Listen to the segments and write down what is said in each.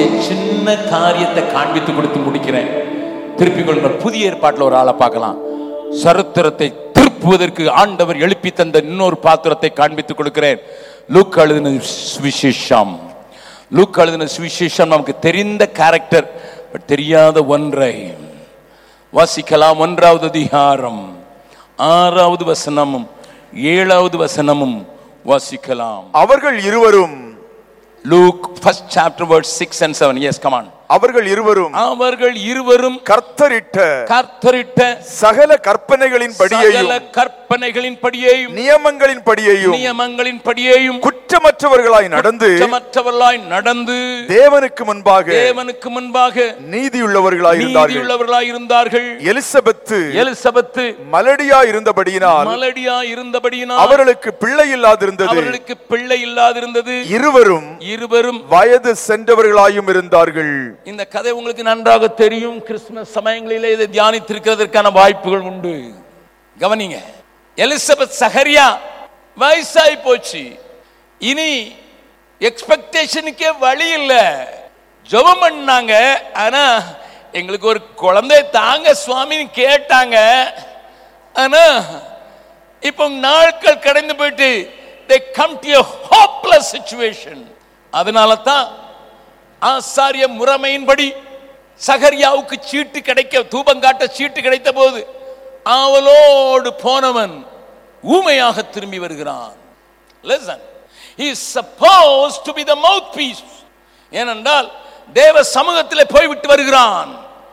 சின்ன காரியத்தை காண்பித்து கொடுத்து முடிக்கிறேன் திருப்பிக் கொள்ளுங்கள் புதிய ஏற்பாட்டில் ஒரு ஆளை பார்க்கலாம் சரித்திரத்தை திருப்புவதற்கு ஆண்டவர் எழுப்பி தந்த இன்னொரு பாத்திரத்தை காண்பித்துக் கொடுக்கிறேன் லூக் எழுதின சுவிசேஷம் லூக் எழுதின சுவிசேஷம் நமக்கு தெரிந்த கேரக்டர் பட் தெரியாத ஒன்றை வாசிக்கலாம் ஒன்றாவது அதிகாரம் ஆறாவது வசனமும் ஏழாவது வசனமும் வாசிக்கலாம் அவர்கள் இருவரும் Luke first chapter word six and seven yes come on அவர்கள் இருவரும் அவர்கள் இருவரும் கர்த்தரிட்ட கர்த்தரிட்ட சகல கற்பனைகளின் படியையும் சகல கற்பனைகளின் படியேயும் நியமங்களின் படியையும் நியமங்களின் படியேயும் குற்றமற்றவர்களாய் நடந்து குற்றமற்றவர்களாய் நடந்து தேவனுக்கு முன்பாக தேவனுக்கு முன்பாக நீதியுள்ளவர்களாய் இருந்தார்கள் நீதியுள்ளவர்களாய் இருந்தார்கள் எலிசபெத்து எலிசபெத்து மலடியா இருந்தபடியினால் மலடியா இருந்தபடியினால் அவர்களுக்கு பிள்ளை இல்லாதிருந்தது அவர்களுக்கு பிள்ளை இல்லாதிருந்தது இருவரும் இருவரும் வயது சென்றவர்களாயும் இருந்தார்கள் இந்த கதை உங்களுக்கு நன்றாக தெரியும் கிறிஸ்துமஸ் சமயங்களிலே இதை தியானித்திருக்கிறதற்கான வாய்ப்புகள் உண்டு கவனிங்க எலிசபெத் சஹரியா வயசாகி போச்சு இனி எக்ஸ்பெக்டேஷனுக்கே வழி இல்ல ஜெபம் பண்ணாங்க ஆனா எங்களுக்கு ஒரு குழந்தை தாங்க சுவாமின்னு கேட்டாங்க ஆனா இப்போ நாட்கள் கடந்து போயிட்டு they come to a hopeless situation அதனால தான் ஆசாரிய முறைமையின்படி சகரியாவுக்கு சீட்டு கிடைக்க தூபங்காட்ட சீட்டு கிடைத்த போது ஆவலோடு போனவன் ஊமையாக திரும்பி வருகிறான் listen he is supposed to be the mouthpiece ஏனென்றால் தேவ சமூகத்தில் போய்விட்டு வருகிறான்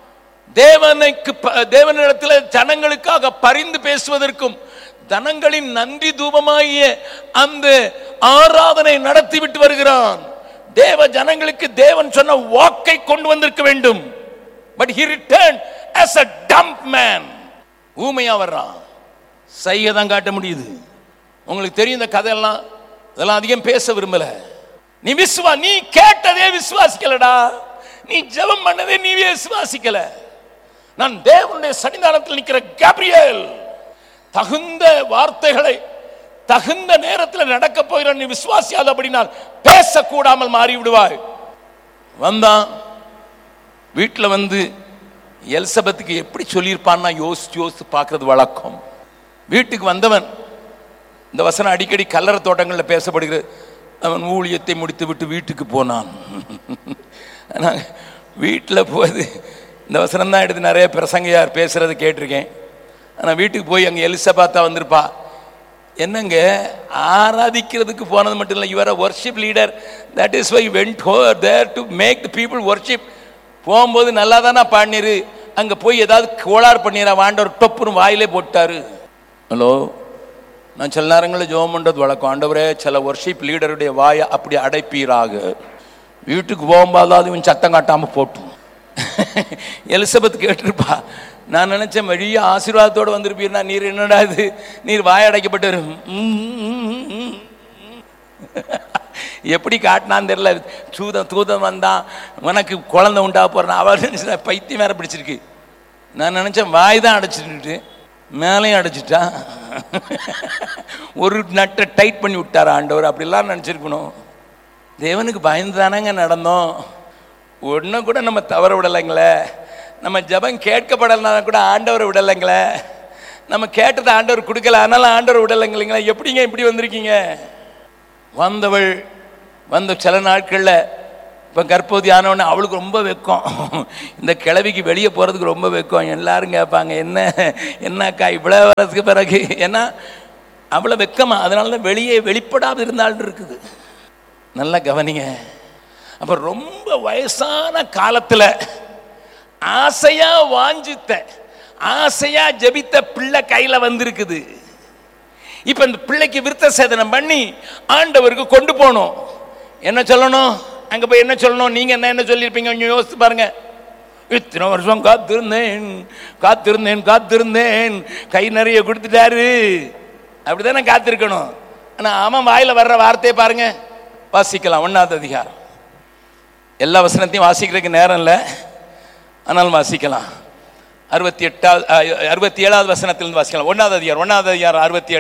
தேவனுக்கு ப- தேவனிடத்தில் ஜனங்களுக்காக பரிந்து பேசுவதற்கும் தனங்களின் நன்றி தூபமாகிய அந்த ஆராதனை நடத்திவிட்டு வருகிறான் தேவ ஜனங்களுக்கு தேவன் சொன்ன வாக்கை கொண்டு வந்திருக்க வேண்டும் but he returned as a dumb man ஊமையா வர்றான் சைகை தான் காட்ட முடியுது உங்களுக்கு தெரியும் இந்த கதையெல்லாம் இதெல்லாம் அதிகம் பேச விரும்பல நீ விசுவா நீ கேட்டதே விசுவாசிக்கலடா நீ ஜெபம் பண்ணதே நீ விசுவாசிக்கல நான் தேவனுடைய சன்னிதானத்தில் நிற்கிற கேப்ரியல் தகுந்த வார்த்தைகளை தகுந்த நேரத்தில் நடக்க போகிற நீ விசுவாசியாத அப்படினால் பேசக்கூடாமல் மாறி விடுவாய் வந்தான் வீட்டில் வந்து எலிசபெத்துக்கு எப்படி சொல்லியிருப்பான்னா யோசிச்சு யோசித்து பார்க்கறது வழக்கம் வீட்டுக்கு வந்தவன் இந்த வசனம் அடிக்கடி கல்லற தோட்டங்களில் பேசப்படுகிறது அவன் ஊழியத்தை முடித்து விட்டு வீட்டுக்கு போனான் ஆனால் வீட்டில் போது இந்த வசனம் தான் எடுத்து நிறைய பிரசங்கையார் பேசுறது கேட்டிருக்கேன் ஆனால் வீட்டுக்கு போய் அங்கே எலிசபாத்தா வந்திருப்பா என்னங்க ஆராதிக்கிறதுக்கு போனது மட்டும் இல்லை your worship leader that is why went he there to make the people worship போகும்போது நல்லா தானே பாடினிரு அங்கே போய் ஏதாவது கோளாறு பண்ணிடுறா வாண்டவர் டொப்புன்னு வாயிலே போட்டாரு ஹலோ நான் சில நேரங்களில் ஜெபம் பண்ணுறது வழக்கம் ஆண்டவரே சில ஒர்ஷிப் லீடருடைய வாயை அப்படி அடைப்பீராக வீட்டுக்கு போகும்போதாவது இவன் சத்தம் காட்டாமல் போட்டும் எலிசபெத் கேட்டிருப்பா நான் நினைச்சேன் வழிய ஆசீர்வாதத்தோடு வந்திருப்பீர்னா நீர் என்னடா இது நீர் வாய் அடைக்கப்பட்டு எப்படி காட்டினான்னு தெரியல சூதம் தூதம் வந்தான் உனக்கு குழந்தை உண்டா போறான் அவள் நினைச்சா பைத்தியம் வேற பிடிச்சிருக்கு நான் நினைச்சேன் வாய் தான் அடைச்சிட்டு மேலையும் அடைச்சிட்டா ஒரு நட்டை டைட் பண்ணி விட்டாரா ஆண்டவர் அப்படிலாம் நினச்சிருக்கணும் தேவனுக்கு பயந்து தானேங்க நடந்தோம் ஒன்றும் கூட நம்ம தவற விடலைங்களே நம்ம ஜெபம் கேட்கப்படலைனா கூட ஆண்டவரை விடலைங்களே நம்ம கேட்டதை ஆண்டவர் கொடுக்கல ஆனாலும் ஆண்டவர் விடலைங்களே எப்படிங்க இப்படி வந்திருக்கீங்க வந்தவள் வந்த சில நாட்களில் இப்போ கர்ப்பவதி ஆனவொடனே அவளுக்கு ரொம்ப வெக்கம் இந்த கிழவிக்கு வெளியே போகிறதுக்கு ரொம்ப வெக்கம் எல்லாரும் கேட்பாங்க என்ன என்னக்கா இவ்வளோ வரதுக்கு பிறகு ஏன்னா அவ்வளோ வெக்கமா அதனால தான் வெளியே வெளிப்படாது இருந்தாலும் இருக்குது நல்லா கவனிங்க அப்போ ரொம்ப வயசான காலத்தில் ஆசையா வாஞ்சித்த ஆசையா ஜெபித்த பிள்ளை கையில் வந்திருக்குது இப்போ இந்த பிள்ளைக்கு விருத்த சேதனம் பண்ணி ஆண்டவருக்கு கொண்டு போகணும் என்ன சொல்லணும் அங்கே போய் என்ன சொல்லணும் நீங்கள் என்ன என்ன சொல்லியிருப்பீங்க கொஞ்சம் யோசித்து பாருங்க இத்தனை வருஷம் காத்திருந்தேன் காத்திருந்தேன் காத்திருந்தேன் கை நிறைய கொடுத்துட்டாரு அப்படிதானே காத்திருக்கணும் ஆனால் அவன் வாயில் வர்ற வார்த்தையை பாருங்க வாசிக்கலாம் ஒன்றாவது அதிகாரம் எல்லா வசனத்தையும் வாசிக்கிறதுக்கு நேரம் இல்லை ஆனாலும் வாசிக்கலாம் அறுபத்தி எட்டாவது அறுபத்தி ஏழாவது வசனத்திலிருந்து வாசிக்கலாம் ஒன்றாவது அதிகாரம் ஒன்றாவது அதிகாரம் அறுபத்தி ஏழுல இருந்து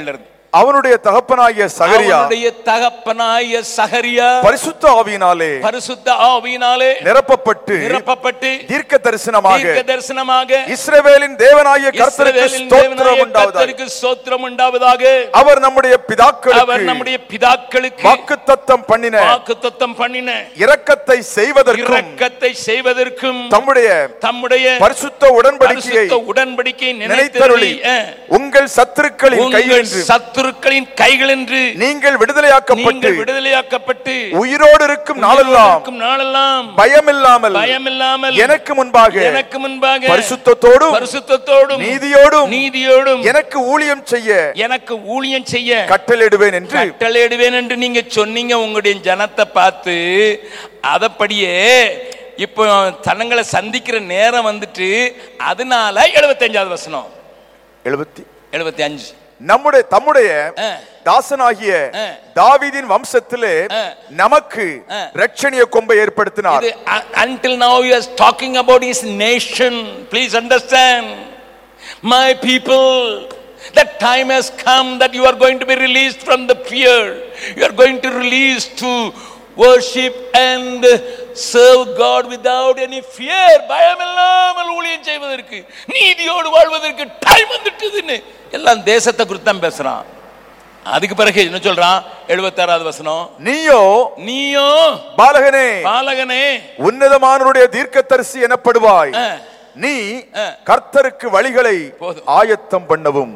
அவனுடைய தகப்பனாகிய சகரியா அவனுடைய தகப்பனாய சகரியா பரிசுத்த ஆவியினாலே பரிசுத்த ஆவியினாலே நிரப்பப்பட்டு நிரப்பப்பட்டு தீர்க்க தரிசனமாக தீர்க்க தரிசனமாக இஸ்ரவேலின் தேவனாகிய கர்த்தருக்கு இஸ்ரவேலின் ஸ்தோத்திரம் தேவனாய உண்டாவதாக கர்த்தருக்கு ஸ்தோத்திரம் உண்டாவதாக அவர் நம்முடைய அவர் பிதாக்களுக்கு நம்முடைய பிதாக்களுக்கு வாக்குத்தத்தம் பண்ணின வாக்குத்தத்தம் பண்ணின இரக்கத்தை செய்வதற்கும் இரக்கத்தை செய்வதற்கும் தம்முடைய தம்முடைய பரிசுத்த உடன்படிக்கையை பரிசுத்த உடன்படிக்கை நினைத்தருளி நினைத்தருளி உங்கள் சத்துருக்களின் உங்கள் கையிலிருந்து சத்துருக்களின் கைகள் என்று நீங்கள் விடுதலையாக்கப்பட்டு நீங்கள் விடுதலையாக்கப்பட்டு உயிரோடு இருக்கும் நாளெல்லாம் இருக்கும் நாளெல்லாம் பயமில்லாமல் பயமில்லாமல் எனக்கு முன்பாக எனக்கு முன்பாக பரிசுத்தத்தோடும் பரிசுத்தத்தோடும் நீதியோடும் நீதியோடும் எனக்கு ஊழியம் செய்ய எனக்கு ஊழியம் செய்ய கட்டளையிடுவேன் என்று கட்டளையிடுவேன் என்று நீங்க சொன்னீங்க உங்களுடைய ஜனத்தை பார்த்து அதப்படியே இப்போ தனங்களை சந்திக்கிற நேரம் வந்துட்டு அதனால எழுபத்தஞ்சாவது வசனம் எழுபத்தி எழுபத்தி அஞ்சு நம்முடைய தம்முடைய ஆ. தாசனாகிய ஆ. தாவீதின் வம்சத்திலே ஆ. நமக்கு ஆ. ரட்சணிய கொம்பை ஏற்படுத்தினார் இது uh, until now he is talking about his nation please understand my people that time has come that you are going to be released from the fear you are going to release to worship and serve god without any fear பயமில்லாமல் ஊழியம் செய்வதற்கு நீதியோடு வாழ்வதற்கு time வந்துட்டுதுன்னு எல்லாம் தேசத்தை குறித்து தான் பேசுறான் அதுக்கு பிறகு என்ன சொல்றான் எழுபத்தாறாவது வசனம் நீயோ நீயோ பாலகனே பாலகனே உன்னதமானவருடைய தீர்க்கதரிசி எனப்படுவாய் ஆ. நீ ஆ. கர்த்தருக்கு வழிகளை போதும். ஆயத்தம் பண்ணவும்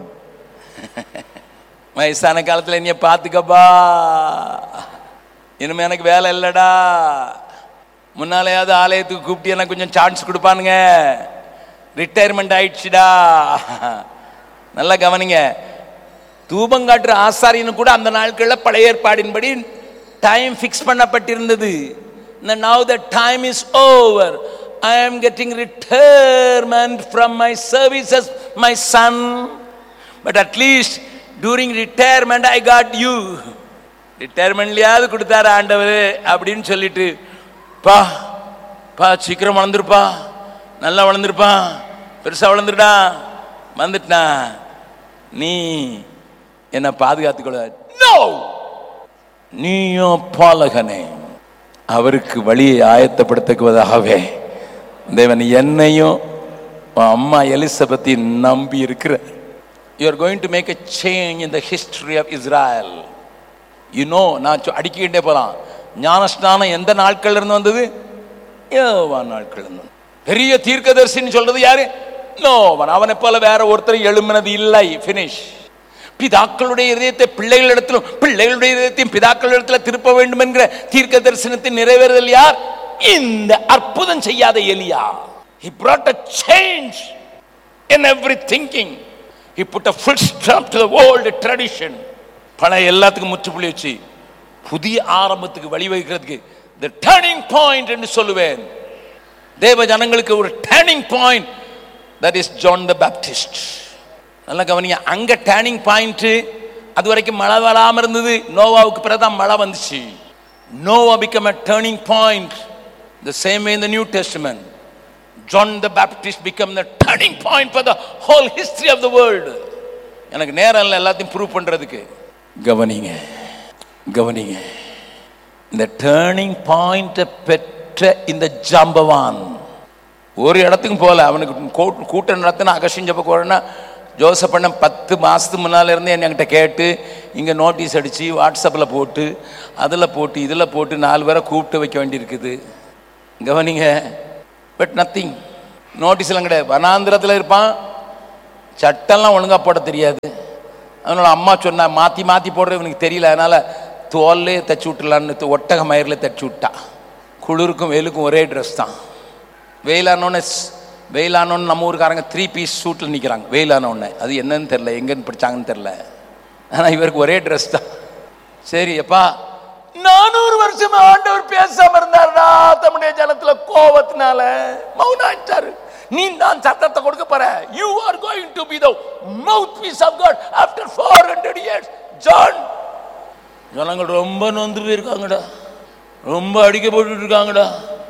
வயசான காலத்துல என்னைய பாத்துக்கப்பா இனிமே எனக்கு வேலை இல்லடா முன்னாலேயாவது ஆலயத்துக்கு கூப்பிட்டு எனக்கு கொஞ்சம் சான்ஸ் கொடுப்பானுங்க ரிட்டையர்மெண்ட் ஆயிடுச்சுடா நல்லா கவனிங்க தூபம் காட்டுற ஆசாரியனு கூட அந்த நாட்களில் பழைய ஏற்பாடின்படி டைம் ஃபிக்ஸ் பண்ணப்பட்டிருந்தது now the time is over I am getting retirement from my services my son but at least during retirement I got you ரிட்டையர்மெண்ட்லயாவது கொடுத்தாரு ஆண்டவர் அப்படின்னு சொல்லிட்டு பா பா சீக்கிரம் வளர்ந்துருப்பா நல்லா வளர்ந்துருப்பா பெருசா வளர்ந்துருடா வந்துட்டா நீ என்னை பாதுகாத்துக்கொள்ள நோ நீயோ பாலகனே அவருக்கு வழியை ஆயத்தப்படுத்துவதாகவே தேவன் என்னையும் உன் அம்மா எலிசபெத்தையும் நம்பி இருக்கிற you are going to make a change in the history of Israel you know நான் சொ- அடிக்கிட்டே போலாம் ஞானஸ்நானம் எந்த நாட்கள்ல இருந்து வந்தது யோவா நாட்கள் இருந்து பெரிய தீர்க்கதரிசின்னு சொல்றது யாரு நோவன் அவனை போல வேற ஒருத்தர் எழும்பினது இல்லை ஃபினிஷ் பிதாக்களுடைய இதயத்தை பிள்ளைகளிடத்திலும் பிள்ளைகளுடைய இதயத்தையும் பிதாக்களிடத்துல திருப்ப வேண்டும் என்கிற தீர்க்க தரிசனத்தை நிறைவேறுதல் யார் இந்த அற்புதம் செய்யாத எலியா he brought a change in every thinking he put a full stop to the old tradition பழைய எல்லாத்துக்கும் முற்றுப்புள்ளி வச்சு புதிய ஆரம்பத்துக்கு வழிவகுக்கிறதுக்கு the turning point என்று சொல்லுவேன் தேவ ஜனங்களுக்கு ஒரு turning point that is John the Baptist நல்லா கவனிங்க அங்க டேர்னிங் பாயிண்ட் அது வரைக்கும் மழை வராம இருந்தது நோவாவுக்கு பிறகுதான் மழை வந்துச்சு Noah become a turning point the same in the new testament John the Baptist become the turning point for the whole history of the world எனக்கு நேரம் இல்லை எல்லாத்தையும் ப்ரூவ் பண்றதுக்கு கவனிங்க கவனிங்க இந்த டேர்னிங் பாயிண்ட்டை பெற்ற இந்த ஜாம்பவான் ஒரு இடத்துக்கும் போகல அவனுக்கு கூ- கூட்டம் நடத்தின அகசிஞ்சப்ப போறேன்னா ஜோசப் அண்ணன் பத்து மாதத்துக்கு முன்னால் இருந்து என்கிட்ட கேட்டு இங்கே நோட்டீஸ் அடித்து வாட்ஸ்அப்பில் போட்டு அதில் போட்டு இதில் போட்டு நாலு பேரை கூப்பிட்டு வைக்க வேண்டியிருக்குது கவனிங்க பட் நத்திங் நோட்டீஸ்லாம் கிடையாது வனாந்திரத்தில் இருப்பான் சட்டம்லாம் ஒழுங்கா போட தெரியாது அதனால அம்மா சொன்னா மாற்றி மாற்றி போடுறது இவனுக்கு தெரியல அதனால தோல்லே தச்சு விட்டுலான்னு து- ஒட்டக மயிரில் தச்சு விட்டா குளிருக்கும் வெயிலுக்கும் ஒரே ட்ரெஸ் தான் வெயிலானோன்னு வெயிலானோன்னு நம்ம ஊருக்காரங்க த்ரீ பீஸ் சூட்டில் நிற்கிறாங்க வெயிலானோன்னு அது என்னன்னு தெரில எங்கன்னு படிச்சாங்கன்னு தெரில ஆனால் இவருக்கு ஒரே ட்ரெஸ் தான் சரி அப்பா நானூறு வருஷமா ஆண்டவர் பேசாம இருந்தாருடா தம்முடைய ஜனத்துல கோவத்தினால மௌனாச்சாரு நீ தான் சத்தத்தை கொடுக்க போற you are going to be the mouthpiece of God after four hundred years John ஜனங்கள் ரொம்ப நொந்து போயிருக்காங்கடா ரொம்ப அடிக்கப்பட்டு இருக்காங்கடா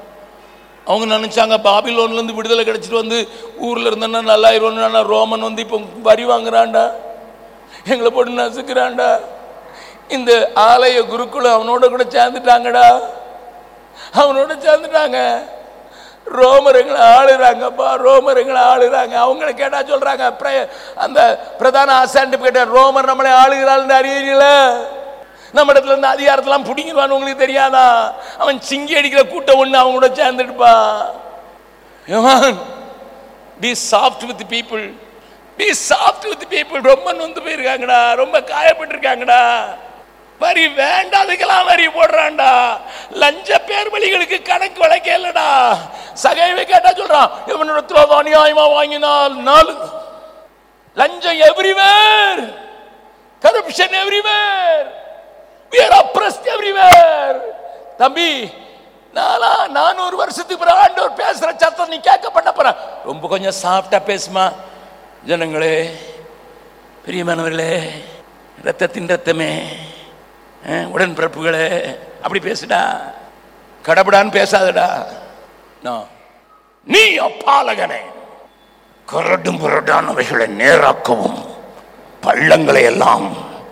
அவங்க நினைச்சாங்க பாபிலோன்ல இருந்து விடுதலை கிடைச்சிட்டு வந்து ஊர்ல இருந்தேன்னா நல்லாயிருவோம் ரோமன் வந்து இப்போ வரி வாங்குறான்டா எங்களை போட்டு நசுக்கிறான்டா இந்த ஆலய குருக்குள் அவனோட கூட சேர்ந்துட்டாங்கடா அவனோட சேர்ந்துட்டாங்க ரோமருங்களை ஆளுறாங்கப்பா ரோமருங்களை ஆளுறாங்க அவங்கள கேட்டா சொல்றாங்க பிர- அந்த பிரதான ஆசாண்டு கேட்ட ரோமர் நம்மளை ஆளுகிறாள்னு அறியல நம்ம இடத்துல இருந்து அதிகாரத்தெல்லாம் பிடிங்கிடுவான்னு உங்களுக்கு தெரியாதா அவன் சிங்கி அடிக்கிற கூட்டம் ஒண்ணு அவங்க கூட சேர்ந்துடுப்பான் be soft with people be soft with people ரொம்ப நொந்து போயிருக்காங்கடா ரொம்ப காயப்பட்டிருக்காங்கடா வரி வேண்டாதுக்கெல்லாம் வரி போடுறான்டா லஞ்ச பேர் வழிகளுக்கு கணக்கு வழக்க இல்லடா சகைவை கேட்டா சொல்றான் இவனிடத்துல அநியாயமா வாங்கினால் நாலு லஞ்சம் everywhere corruption everywhere we are oppressed everywhere தம்பி நானா நானூறு வருஷத்துக்கு பிறகு ஆண்டவர் பேசுற சத்தம் நீ கேட்க பண்ண போற ரொம்ப கொஞ்சம் சாஃப்டா பேசுமா ஜனங்களே பிரியமானவர்களே ரத்தத்தின் ரத்தமே அஹ், உடன்பிறப்புகளே அப்படி பேசுடா கடவுடான்னு பேசாதடா நான், நீ அப்பாலகனே கரடும் புரடானவைகளை நேராக்கவும் பள்ளங்களை எல்லாம்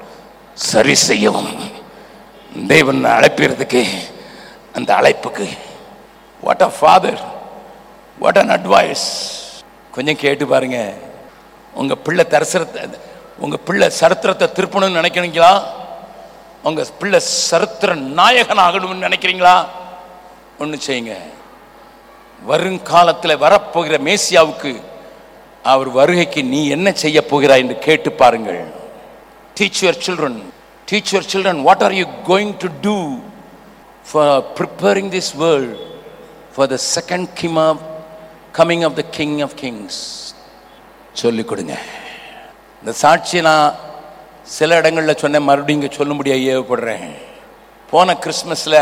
சரி செய்யவும் தேவன் அழைப்பிறதுக்கு அந்த அழைப்புக்கு what a father what an advice கொஞ்சம் கேட்டு பாருங்க உங்க பிள்ளை தரிசனத்தை உங்க பிள்ளை சரித்திரத்தை திருப்பணும்னு நினைக்கிறீங்களா உங்க பிள்ளை சரித்திர நாயகன் ஆகணும்னு நினைக்கிறீங்களா ஒன்று செய்யுங்க வருங்காலத்தில் வரப்போகிற மேசியாவுக்கு அவர் வருகைக்கு நீ என்ன செய்ய போகிறாய் என்று கேட்டு பாருங்கள் teach your children teach your children what are you going to do for preparing this world for the second king of coming of the king of kings சொல்லிக் கொடுங்க இந்த சாட்சியை நான் சில இடங்களில் சொன்னேன் மறுபடியும் இங்கே சொல்லும்படியாக ஏவப்படுறேன் போன கிறிஸ்மஸில்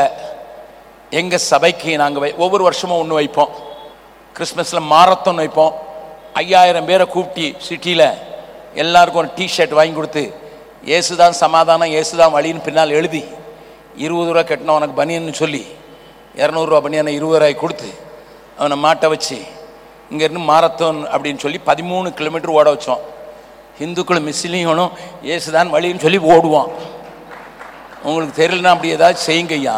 எங்கள் சபைக்கு நாங்கள் வை ஒவ்வொரு வருஷமும் ஒன்று வைப்போம் கிறிஸ்மஸில் மாரத்தான் வைப்போம் ஐயாயிரம் பேரை கூப்பிட்டு சிட்டியில் எல்லாருக்கும் ஒரு டிஷர்ட் வாங்கி கொடுத்து இயேசுதான் சமாதானம் இயேசுதான் வழின்னு பின்னால் எழுதி இருபது ரூபா கட்டினா உனக்கு பனியன்னு சொல்லி இரநூறுவா பனியனை இருபது ரூபாய் கொடுத்து அவனை மாட்ட வச்சு இங்கேருந்து மாரத்தான் அப்படின்னு சொல்லி பதிமூணு கிலோமீட்டர் ஓட வச்சோம் இந்துக்களும் மிஸ்லிங்களும் இயேசுதான் வழின்னு சொல்லி ஓடுவான் உங்களுக்கு தெரியலனா அப்படி ஏதாவது செய்யுங்க ஐயா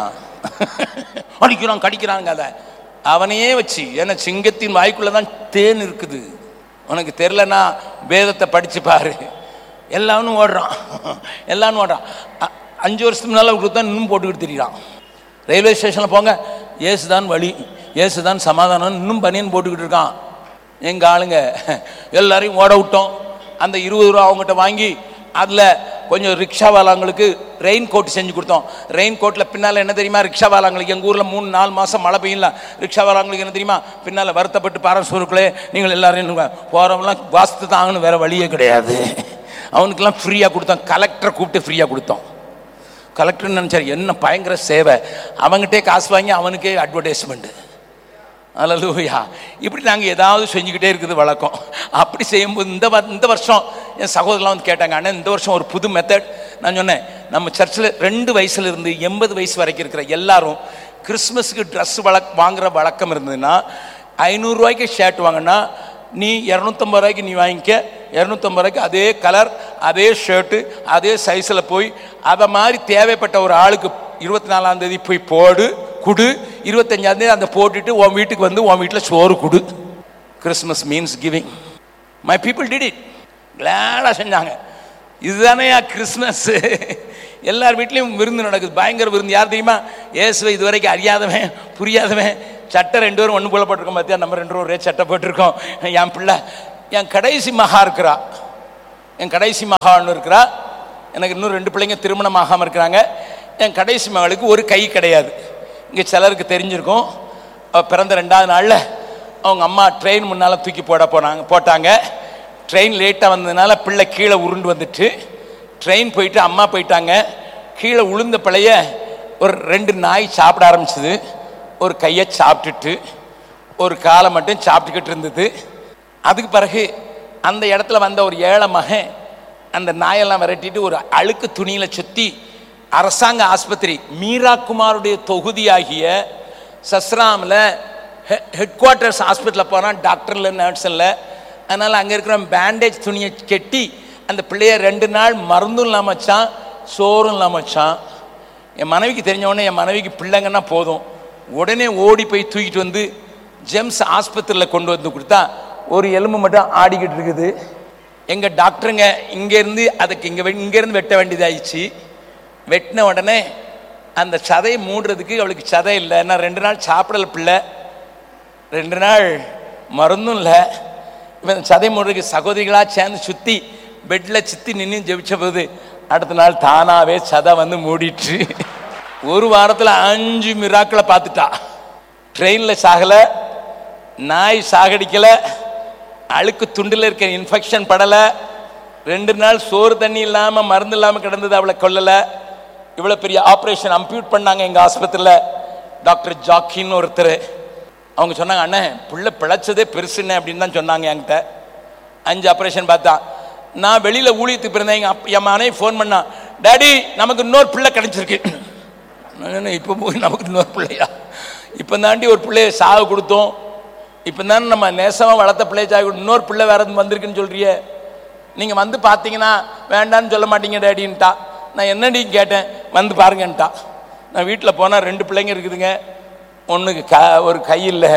அடிக்கிறான் கடிக்கிறாங்க அதை அவனையே வச்சு ஏன்னா சிங்கத்தின் வாய்க்குள்ள தான் தேன் இருக்குது உனக்கு தெரிலனா வேதத்தை படிச்சு பாரு எல்லாரும் ஓடுறான் எல்லாரும் ஓடுறான் அ- அஞ்சு வருஷத்துக்கு முன்னால் கொடுத்தா இன்னும் போட்டுக்கிட்டு திரியிறான் ரயில்வே ஸ்டேஷனில் போங்க ஏசுதான் வழி ஏசுதான் சமாதானம் இன்னும் பனியன் போட்டுக்கிட்டு இருக்கான் எங்கள் ஆளுங்க எல்லாரையும் ஓட விட்டோம் அந்த இருபது ரூபா அவங்ககிட்ட வாங்கி அதில் கொஞ்சம் ரிக்ஷாவாலாங்களுக்கு ரெயின் கோட் செஞ்சு கொடுத்தோம் ரெயின் கோட்டில் பின்னால் என்ன தெரியுமா ரிக்ஷாவாலாங்களுக்கு எங்கள் ஊரில் மூணு நாலு மாதம் மழை பெய்யல ரிக்ஷாவாலாங்களுக்கு என்ன தெரியுமா பின்னால் வருத்தப்பட்டு பாரசூருக்குள்ளே நீங்கள் எல்லாரும் போகிறவங்களாம் வாஸ்து தாங்கன்னு வேறு வழியே கிடையாது அவனுக்கெல்லாம் ஃப்ரீயாக கொடுத்தோம் கலெக்டரை கூப்பிட்டு ஃப்ரீயாக கொடுத்தோம் கலெக்டர் நினச்சார் என்ன பயங்கர சேவை அவங்ககிட்டே காசு வாங்கி அவனுக்கே அட்வர்டைஸ்மெண்ட்டு அல்லூயா இப்படி நாங்கள் ஏதாவது செஞ்சுக்கிட்டே இருக்குது வழக்கம் அப்படி செய்யும்போது இந்த வ- இந்த வருஷம் என் சகோதரலாம் வந்து கேட்டாங்க அண்ணா இந்த வருஷம் ஒரு புது மெத்தட் நான் சொன்னேன் நம்ம சர்ச்சில் ரெண்டு வயசுல இருந்து எண்பது வயசு வரைக்கும் இருக்கிற எல்லாரும் கிறிஸ்மஸுக்கு ட்ரெஸ் வழக் வாங்குற வழக்கம் இருந்ததுன்னா ஐநூறுரூவாய்க்கு ஷர்ட் வாங்கினா நீ இரநூத்தம்பது ரூபாய்க்கு நீ வாங்கிக்க இரநூத்தம்பது ரூபாய்க்கு அதே கலர் அதே ஷர்ட்டு அதே சைஸில் போய் அதை மாதிரி தேவைப்பட்ட ஒரு ஆளுக்கு இருபத்தி நாலாம் தேதி போய் போடு குடு இருபத்தஞ்சாம் தேதி அந்த போட்டுட்டு உன் வீட்டுக்கு வந்து உன் வீட்டில் சோறு குடு Christmas means giving my people did it கிளாடாக செஞ்சாங்க இதுதானே கிறிஸ்மஸ் எல்லார் வீட்லேயும் விருந்து நடக்குது பயங்கர விருந்து யார் தெரியுமா இயேசுவை இதுவரைக்கும் அறியாதவன் புரியாதவன் சட்டை ரெண்டு பேரும் ஒன்று போல போட்டிருக்கோம் பார்த்தியா நம்ம ரெண்டு பேரும் ஒரே சட்டை போட்டிருக்கோம் என் பிள்ளை என் கடைசி மகா இருக்கிறா என் கடைசி மகா ஒன்று இருக்கிறா எனக்கு இன்னும் ரெண்டு பிள்ளைங்க திருமணம் ஆகாமல் இருக்கிறாங்க என் கடைசி மகளுக்கு ஒரு கை கிடையாது இங்கே சிலருக்கு தெரிஞ்சிருக்கும் அவ பிறந்த ரெண்டாவது நாளில் அவங்க அம்மா ட்ரெயின் முன்னால் தூக்கி போட போனாங்க போட்டாங்க ட்ரெயின் லேட்டாக வந்ததுனால பிள்ளை கீழே உருண்டு வந்துட்டு ட்ரெயின் போயிட்டு அம்மா போயிட்டாங்க கீழே உளுந்த பிள்ளைய ஒரு ரெண்டு நாய் சாப்பிட ஆரம்பிச்சது ஒரு கையை சாப்பிட்டுட்டு ஒரு காலை மட்டும் சாப்பிட்டுக்கிட்டு இருந்தது அதுக்கு பிறகு அந்த இடத்துல வந்த ஒரு ஏழை மகன் அந்த நாயெல்லாம் விரட்டிட்டு ஒரு அழுக்கு துணியில சுத்தி அரசாங்க ஆஸ்பத்திரி மீரா குமாருடைய தொகுதியாகிய சஸ்ராமில் ஹெட் குவார்ட்டர்ஸ் ஹாஸ்பிட்டலில் போனால் டாக்டர் இல்லை நர்ஸ் இல்லை அதனால் அங்கே இருக்கிற பேண்டேஜ் துணியை கெட்டி அந்த பிள்ளைய ரெண்டு நாள் மருந்தும் இல்லாம வச்சான் சோறும் இல்லாம வச்சான் என் மனைவிக்கு தெரிஞ்ச உடனே என் மனைவிக்கு பிள்ளைங்கன்னா போதும் உடனே ஓடி போய் தூக்கிட்டு வந்து ஜெம்ஸ் ஆஸ்பத்திரியில் கொண்டு வந்து கொடுத்தா ஒரு எலும்பு மட்டும் ஆடிக்கிட்டு இருக்குது எங்க டாக்டருங்க இங்கேருந்து அதுக்கு இங்கே இங்கேருந்து வெட்ட வேண்டியதாயிடுச்சு வெட்டின உடனே அந்த சதையை மூடுறதுக்கு அவளுக்கு சதை இல்லை நான் ரெண்டு நாள் சாப்பிடல பிள்ளை ரெண்டு நாள் மருந்தும் இல்லை இவன் சதை மூடுறதுக்கு சகோதரிகளாக சேர்ந்து சுற்றி பெட்டில் சுற்றி நின்று ஜெபிச்ச போது அடுத்த நாள் தானாகவே சதை வந்து மூடிட்டு ஒரு வாரத்தில் அஞ்சு மிராக்களை பார்த்துட்டா ட்ரெயினில் சாகலை நாய் சாகடிக்கலை அழுக்கு துண்டில் இருக்க இன்ஃபெக்ஷன் படலை ரெண்டு நாள் சோறு தண்ணி இல்லாமல் மருந்து இல்லாமல் கிடந்தது அவளை கொல்லலை இவ்வளோ பெரிய ஆப்ரேஷன் அம்ப்யூட் பண்ணாங்க எங்கள் ஆஸ்பத்திரியில் டாக்டர் ஜாக்கின்னு ஒருத்தர் அவங்க சொன்னாங்க அண்ணே பிள்ளை பிழைச்சதே பெருசுண்ணே அப்படின்னு தான் சொன்னாங்க என்கிட்ட அஞ்சு ஆப்ரேஷன் பார்த்தா நான் வெளியில் ஊழியத்துக்கு பிறந்தேன் எங்கள் அப் என் மனைவி ஃபோன் பண்ணா டேடி நமக்கு இன்னொரு பிள்ளை கிடைச்சிருக்கு நான் சொன்னேன், இப்போ போய் நமக்கு இன்னொரு பிள்ளையா இப்போ தாண்டி ஒரு பிள்ளைய சாக கொடுத்தோம் இப்போ தானே நம்ம நேசமாக வளர்த்த பிள்ளைய சாக கொடுத்தோம். இன்னொரு பிள்ளை வேற எதுவும் வந்திருக்குன்னு சொல்றியே நீங்கள் வந்து பார்த்தீங்கன்னா வேண்டான்னு சொல்ல மாட்டீங்க டேடின்ட்டா நான் என்னடின்னு கேட்டேன் வந்து பாருங்கன்ட்டா நான் வீட்டில் போனால் ரெண்டு பிள்ளைங்க இருக்குதுங்க ஒன்றுக்கு க ஒரு கை இல்லை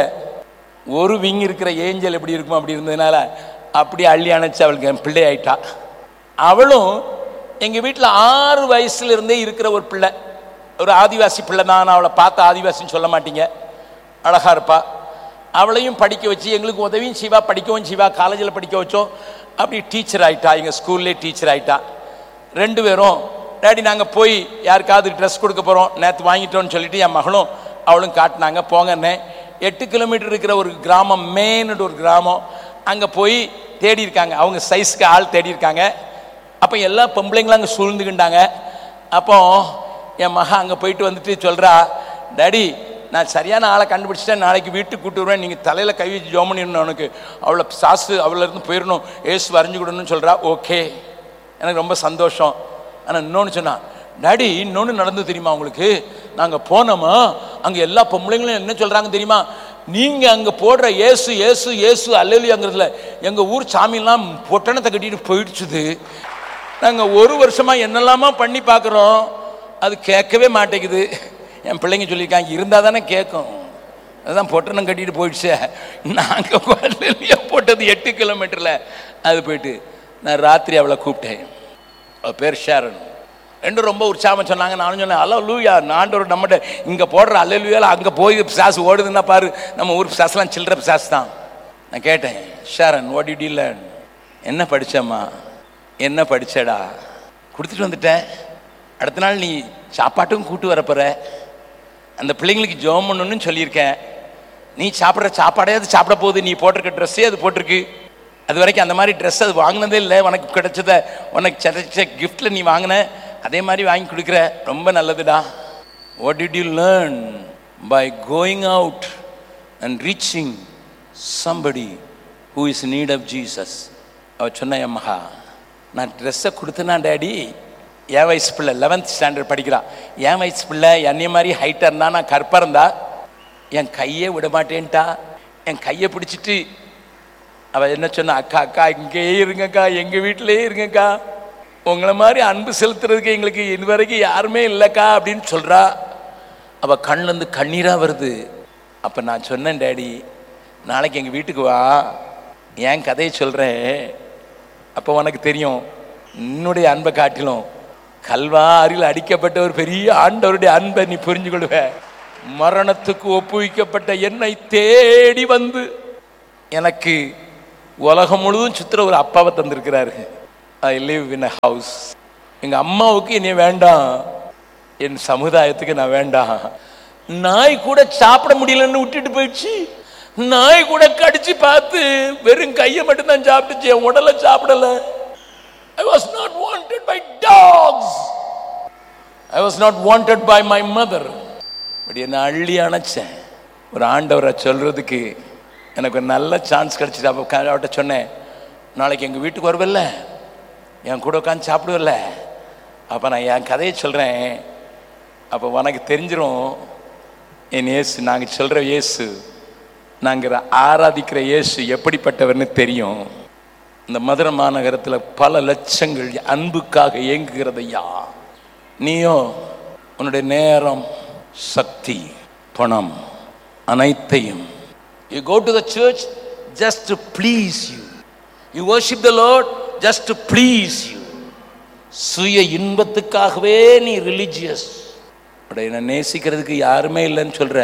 ஒரு விங் இருக்கிற ஏஞ்சல் எப்படி இருக்கும் அப்படி இருந்ததுனால அப்படி அள்ளி அணைச்சு அவளுக்கு என் பிள்ளை ஆயிட்டா அவளும் எங்கள் வீட்டில் ஆறு வயசுல இருந்தே இருக்கிற ஒரு பிள்ளை ஒரு ஆதிவாசி பிள்ளை தான் நான் அவளை பார்த்த ஆதிவாசின்னு சொல்ல மாட்டீங்க அழகா இருப்பா அவளையும் படிக்க வச்சு எங்களுக்கு உதவியும் செய்வா படிக்கவும் செய்வா காலேஜில் படிக்க வச்சோம் அப்படி டீச்சர் ஆயிட்டா எங்கள் ஸ்கூல்லே டீச்சர் ஆயிட்டா ரெண்டு பேரும் டேடி நாங்கள் போய் யாருக்காவது ட்ரெஸ் கொடுக்க போகிறோம் நேற்று வாங்கிட்டோம்னு சொல்லிட்டு என் மகளும் அவளும் காட்டினாங்க போங்கன்னே எட்டு கிலோமீட்டர் இருக்கிற ஒரு கிராமம் மேனுட்டு ஒரு கிராமம் அங்கே போய் தேடி இருக்காங்க அவங்க சைஸ்க்கு ஆள் தேடி இருக்காங்க அப்போ எல்லா பொம்பளைங்களும் அங்கே சூழ்ந்துக்கிட்டாங்க அப்போ என் மகன் அங்கே போயிட்டு வந்துட்டு சொல்கிறா டாடி நான் சரியான ஆளை கண்டுபிடிச்சிட்டேன் நாளைக்கு வீட்டுக்கு கூட்டு வருவேன் நீங்கள் தலையில் கை வச்சு ஜோம் பண்ணிடணும் அவனுக்கு அவளை சாசு அவளை இருந்து போயிடணும் ஏசு வரைஞ்சு கொடுன்னு சொல்கிறா ஓகே எனக்கு ரொம்ப சந்தோஷம் ஆனால் இன்னொன்று சொன்னான் டாடி இன்னொன்று நடந்து தெரியுமா உங்களுக்கு நாங்கள் போனோமா அங்கே எல்லா பொம்பளைங்களும் என்ன சொல்கிறாங்க தெரியுமா நீங்கள் அங்கே போடுற ஏசு ஏசு ஏசு அல்லலியாங்கிறதுல எங்கள் ஊர் சாமியெல்லாம் பொட்டணத்தை கட்டிட்டு போயிடுச்சுது நாங்கள் ஒரு வருஷமாக என்னெல்லாமா பண்ணி பார்க்குறோம் அது கேட்கவே மாட்டேங்குது என் பிள்ளைங்க சொல்லியிருக்காங்க இருந்தால் தானே கேட்கும் அதுதான் பொட்டணம் கட்டிட்டு போயிடுச்சு நாங்கள் போட்டது எட்டு கிலோமீட்டரில் அது போயிட்டு நான் ராத்திரி அவளை கூப்பிட்டேன் அவ பேர் ஷேரன் ரெண்டும் ரொம்ப உற்சாகமாக சொன்னாங்க நானும் சொன்னேன் அல்ல லூயா ஆண்டவர் நம்மகிட்ட இங்கே போடுற அல்லலுயால அங்கே போய் பிசாசு ஓடுதுன்னா பாரு நம்ம ஊர் பிசாஸ்லாம் சில்லற பிசாசு தான் நான் கேட்டேன் ஷேரன் ஓடி டில என்ன படிச்சம்மா என்ன படிச்சடா கொடுத்துட்டு வந்துட்டேன் அடுத்த நாள் நீ சாப்பாட்டும் கூட்டு வரப்போற அந்த பிள்ளைங்களுக்கு ஜோம் பண்ணணும்னு சொல்லியிருக்கேன் நீ சாப்பிட்ற சாப்பாடையாவது சாப்பிட போகுது நீ போட்டிருக்க ட்ரெஸ்ஸே அது போட்டிருக்கு அது வரைக்கும் அந்த மாதிரி ட்ரெஸ் அது வாங்கினதே இல்லை உனக்கு கிடைச்சத உனக்கு கிடைச்ச கிஃப்டில் நீ வாங்கின அதே மாதிரி வாங்கி கொடுக்குற ரொம்ப நல்லதுடா what did you learn by going out and reaching somebody who is need of Jesus அவ சொன்ன என் மகா நான் ட்ரெஸ்ஸை கொடுத்தனா டேடி என் வயசு பிள்ளை லெவன்த் ஸ்டாண்டர்ட் படிக்கிறான் என் வயசு பிள்ளை என்னைய மாதிரி ஹைட்டாக இருந்தா நான் கற்பா இருந்தா என் கையே விட மாட்டேன்ட்டா என் கையை பிடிச்சிட்டு அவ என்ன சொன்னா அக்கா அக்கா இங்கேயே இருங்கக்கா எங்க வீட்டிலேயே இருங்கக்கா உங்களை மாதிரி அன்பு செலுத்துறதுக்கு எங்களுக்கு இதுவரைக்கும் யாருமே இல்லைக்கா அப்படின்னு சொல்றா அவ கண்ணுல இருந்து கண்ணீரா வருது அப்ப நான் சொன்னேன் டேடி நாளைக்கு எங்க வீட்டுக்கு வா என் கதையை சொல்றேன் அப்போ உனக்கு தெரியும் என்னுடைய அன்பை காட்டிலும் கல்வாரில் அடிக்கப்பட்ட ஒரு பெரிய ஆண்டவருடைய அன்பை நீ புரிஞ்சு கொள்வ மரணத்துக்கு ஒப்புவிக்கப்பட்ட என்னை தேடி வந்து எனக்கு உலகம் முழுதும் சுத்துற ஒரு அப்பாவை தந்திருக்கிறாரு I live in a house எங்க அம்மாவுக்கு என்னை வேண்டாம் என் சமுதாயத்துக்கு நான் வேண்டாம் நாய் கூட சாப்பிட முடியலன்னு விட்டுட்டு போயிடுச்சு நாய் கூட கடிச்சு பார்த்து வெறும் கையை மட்டும் தான் சாப்பிட்டுச்சு என் உடலை சாப்பிடல I was not wanted by dogs I was not wanted by my mother but என்னை அள்ளி அணைச்சேன் ஒரு ஆண்டவரை சொல்றதுக்கு எனக்கு ஒரு நல்ல சான்ஸ் கிடைச்சிட்டு அப்போ க- அவர்கிட்ட சொன்னேன் நாளைக்கு எங்கள் வீட்டுக்கு வருவல்ல என் கூட உட்காந்து சாப்பிடுவல்ல அப்போ நான் என் கதையை சொல்கிறேன் அப்போ உனக்கு தெரிஞ்சிரும் என் இயேசு நாங்கள் சொல்கிற இயேசு நாங்கள் ஆராதிக்கிற இயேசு எப்படிப்பட்டவர்னு தெரியும் இந்த மதுரை மாநகரத்தில் பல லட்சங்கள் அன்புக்காக இயங்குகிறதையா நீயோ உன்னுடைய நேரம் சக்தி பணம் அனைத்தையும் you go to the church just to please you you worship the Lord just to please you சுய இன்பத்துக்காகவே நீ ரிலிஜியஸ் என்னை நேசிக்கிறதுக்கு யாருமே இல்லைன்னு சொல்ற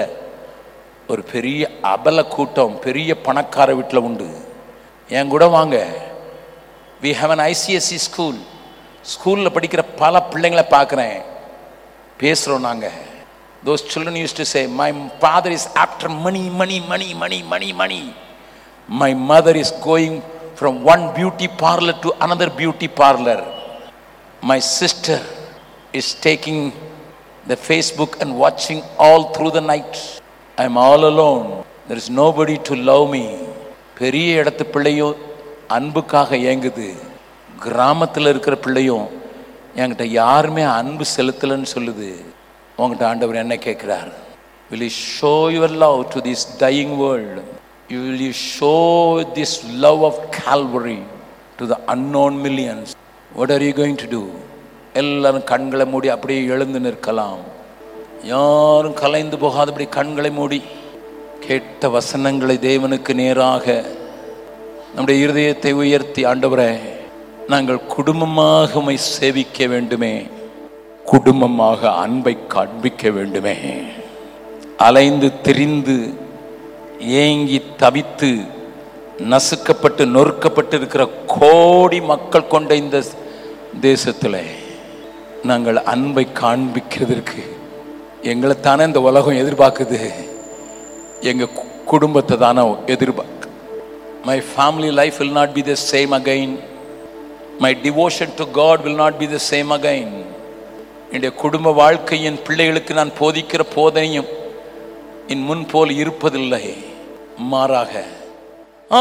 ஒரு பெரிய அபல கூட்டம் பெரிய பணக்கார வீட்டில் உண்டு என் கூட வாங்க we have an ICSE school ஸ்கூலில் படிக்கிற பல பிள்ளைங்களை பார்க்குறேன் பேசுகிறோம் நாங்கள் those children use to say my father is after money money money money money money my mother is going from one beauty parlour to another beauty parlour my sister is taking the Facebook and watching all through the night. I'm all alone. There is nobody to love me. பெரிய இடத்து பிள்ளையும் அன்புக்காக ஏங்குது கிராமத்தில் இருக்கிற பிள்ளையும் என்கிட்ட யாருமே அன்பு செலுத்தலைன்னு சொல்லுது உங்ககிட்ட ஆண்டவர் என்ன கேட்கிறார் will you show your love to this dying world you will you show this love of calvary to the unknown millions what are you going to do எல்லாரும் கண்களை மூடி அப்படியே எழுந்து நிற்கலாம் யாரும் கலைந்து போகாதபடி கண்களை மூடி கேட்ட வசனங்களை தேவனுக்கு நேராக நம்முடைய இருதயத்தை உயர்த்தி ஆண்டவரே நாங்கள் குடும்பமாக உம்மை சேவிக்க வேண்டுமே குடும்பமாக அன்பை காண்பிக்க வேண்டுமே அலைந்து திரிந்து ஏங்கி தவித்து நசுக்கப்பட்டு நொறுக்கப்பட்டு இருக்கிற கோடி மக்கள் கொண்ட இந்த தேசத்தில் நாங்கள் அன்பை காண்பிக்கிறதற்கு எங்களை தானே இந்த உலகம் எதிர்பார்க்குது எங்க கு- குடும்பத்தை தானே எதிர்பார்க்கு my family life will not be the same again my devotion to God will not be the same again என்னுடைய குடும்ப வாழ்க்கையின் பிள்ளைகளுக்கு நான் போதிக்கிற போதனையும் என் முன் போல் இருப்பதில்லை மாறாக